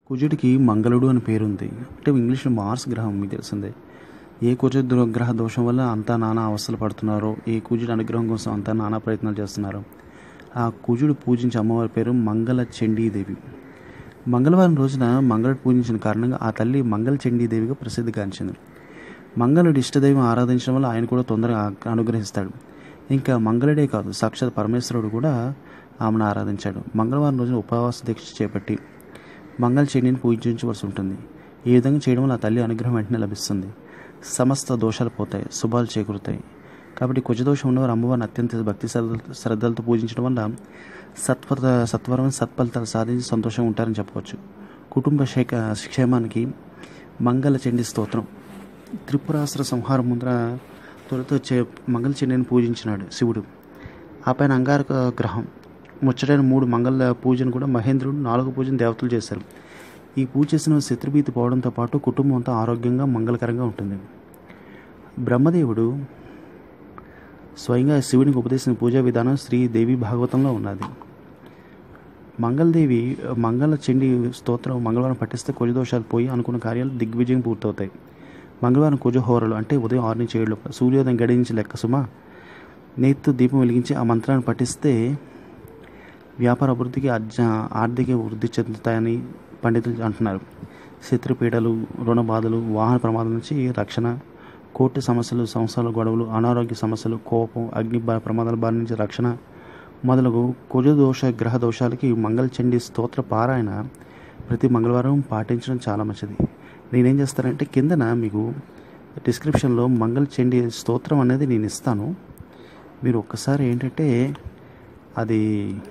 కుజుడికి మంగళుడు అని పేరుంది అంటే ఇంగ్లీష్లో మార్స్ గ్రహం మీకు తెలిసిందే ఏ కుజ ద్రో- గ్రహ దోషం వల్ల అంతా నానా అవస్థలు పడుతున్నారో ఏ కుజుడి అనుగ్రహం కోసం అంతా నానా ప్రయత్నాలు చేస్తున్నారో ఆ కుజుడు పూజించే అమ్మవారి పేరు మంగళ చండీదేవి మంగళవారం రోజున మంగళుడు పూజించిన కారణంగా ఆ తల్లి మంగళ చండీదేవిగా ప్రసిద్ధిగాంచింది మంగళుడి ఇష్టదైవం ఆరాధించడం వల్ల ఆయన కూడా తొందరగా అనుగ్రహిస్తాడు ఇంకా మంగళుడే కాదు సాక్షాత్ పరమేశ్వరుడు కూడా ఆమెను ఆరాధించాడు మంగళవారం రోజున ఉపవాస దీక్ష చేపట్టి మంగళ చండీని పూజించవలసి ఉంటుంది ఈ విధంగా చేయడం వల్ల ఆ తల్లి అనుగ్రహం వెంటనే లభిస్తుంది సమస్త దోషాలు పోతాయి శుభాలు చేకూరుతాయి కాబట్టి కుజదోషం ఉన్నవారు అమ్మవారిని అత్యంత భక్తి శ్రద్ధ శ్రద్ధలతో పూజించడం వల్ల సత్వర సత్వరమైన సత్ఫలితాలు సాధించి సంతోషంగా ఉంటారని చెప్పవచ్చు కుటుంబ శేఖ క్షేమానికి మంగళ చండీ స్తోత్రం త్రిపురాసుర సంహారం ముందర తొలితో చే మంగళ చండీని పూజించినాడు శివుడు ఆ పైన అంగారక గ్రహం ముచ్చటైన మూడు మంగళ పూజను కూడా మహేంద్రుడు నాలుగు పూజను దేవతలు చేశారు ఈ పూజ చేసిన శత్రుభీతి పోవడంతో పాటు కుటుంబం అంతా ఆరోగ్యంగా మంగళకరంగా ఉంటుంది బ్రహ్మదేవుడు స్వయంగా శివునికి ఉపదేశించిన పూజా విధానం శ్రీ దేవి భాగవతంలో ఉన్నది మంగళదేవి మంగళ చండి స్తోత్రం మంగళవారం పట్టిస్తే కుజ దోషాలు పోయి అనుకున్న కార్యాలు దిగ్విజయం పూర్తవుతాయి మంగళవారం కుజహోరలు అంటే ఉదయం ఆరు నుంచి ఏడు లోపల సూర్యోదయం గడించి లెక్క సుమ నేతితో దీపం వెలిగించి ఆ మంత్రాన్ని పఠిస్తే వ్యాపార అభివృద్ధికి అర్జ ఆర్థిక వృద్ధి చెందుతాయని పండితులు అంటున్నారు శత్రుపీడలు రుణ బాధలు వాహన ప్రమాదం నుంచి రక్షణ కోర్టు సమస్యలు సంస్థల గొడవలు అనారోగ్య సమస్యలు కోపం అగ్ని బా- ప్రమాదాల బారి నుంచి రక్షణ మొదలగు కుజ దోష గ్రహ దోషాలకి మంగళచండీ స్తోత్ర పారాయణ ప్రతి మంగళవారం పాటించడం చాలా మంచిది నేనేం చేస్తానంటే కిందన మీకు డిస్క్రిప్షన్లో మంగళచండీ స్తోత్రం అనేది నేను ఇస్తాను మీరు ఒక్కసారి ఏంటంటే అది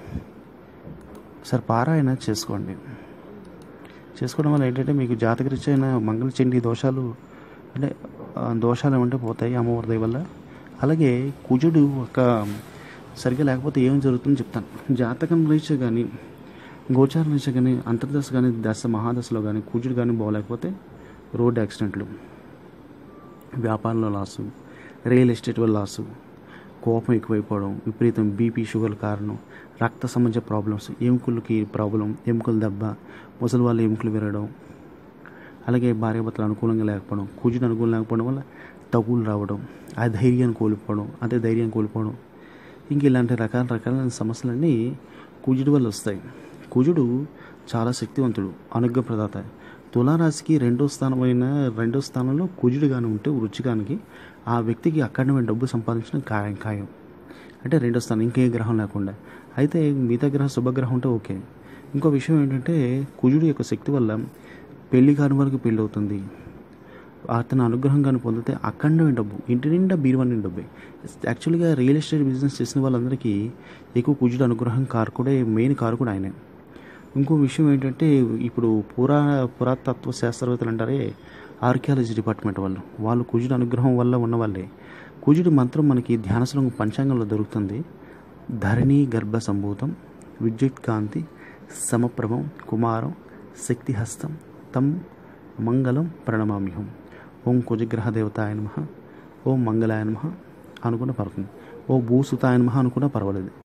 సార్ పారాయణ చేసుకోండి చేసుకోవడం వల్ల ఏంటంటే మీకు జాతకరీత్యైన మంగళచండీ దోషాలు అంటే ఆ, దోషాలు ఏమంటే పోతాయి అమ్మవారి దయ వల్ల అలాగే కుజుడు ఒక సరిగ్గా లేకపోతే ఏం జరుగుతుందో చెప్తాను జాతకం రీత్యా కానీ గోచారం రీత్యా కానీ అంతర్దశ కానీ దశ మహాదశలో కానీ కుజుడు కానీ బాగోలేకపోతే రోడ్ యాక్సిడెంట్లు వ్యాపారంలో లాసు రియల్ ఎస్టేట్ వల్ల లాసు కోపం ఎక్కువైపోవడం విపరీతం బీపీ షుగర్ కారణం రక్త సంబంధించిన ప్రాబ్లమ్స్ ఎముకలకి ప్రాబ్లం ఎముకల దెబ్బ ముసలి వాళ్ళ ఎముకలు విరగడం అలాగే భార్యాభర్తలు అనుకూలంగా లేకపోవడం కుజుడు అనుకూలం లేకపోవడం వల్ల తగులు రావడం ఆ ధైర్యాన్ని కోల్పోవడం అదే ధైర్యం కోల్పోవడం ఇంక ఇలాంటి రకాల రకాలైన సమస్యలన్నీ కుజుడు వల్ల వస్తాయి కుజుడు చాలా శక్తివంతుడు అనుగ్రహ ప్రదాత తులారాశికి రెండో స్థానమైన రెండో స్థానంలో కుజుడు కానీ ఉంటే వృచ్చికానికి ఆ వ్యక్తికి అక్కడనే డబ్బు సంపాదించడం ఖాయం ఖాయం అంటే రెండో స్థానం ఇంకే గ్రహం లేకుండా అయితే మిగతా గ్రహం శుభగ్రహం ఉంటే ఓకే ఇంకో విషయం ఏంటంటే కుజుడు యొక్క శక్తి వల్ల పెళ్లి కాని వరకు పెళ్ళి అవుతుంది అతని అనుగ్రహం కానీ పొందితే అఖండమైన డబ్బు ఇంటి నిండా బీరువాని డబ్బే యాక్చువల్గా రియల్ ఎస్టేట్ బిజినెస్ చేసిన వాళ్ళందరికీ ఎక్కువ కుజుడు అనుగ్రహం కారకుడే మెయిన్ కారకుడు ఆయనే ఇంకో విషయం ఏంటంటే ఇప్పుడు పురా పురాతత్వ శాస్త్రవేత్తలు అంటారే ఆర్కియాలజీ డిపార్ట్మెంట్ వాళ్ళు వాళ్ళు కుజుడు అనుగ్రహం వల్ల ఉన్న వాళ్ళే కుజుడి మంత్రం మనకి ధ్యానశ్లోకం పంచాంగంలో దొరుకుతుంది ధరణి గర్భ సంభూతం విద్యుత్ కాంతి సమప్రభం కుమారం శక్తిహస్తం తం మంగళం ప్రణమామ్యహం ఓం కుజగ్రహ దేవతాయ నమ ఓం మంగళాయ నమ అనుకున్న పర్లేదు ఓ భూసుతాయ నమ అనుకున్న పర్వాలేదు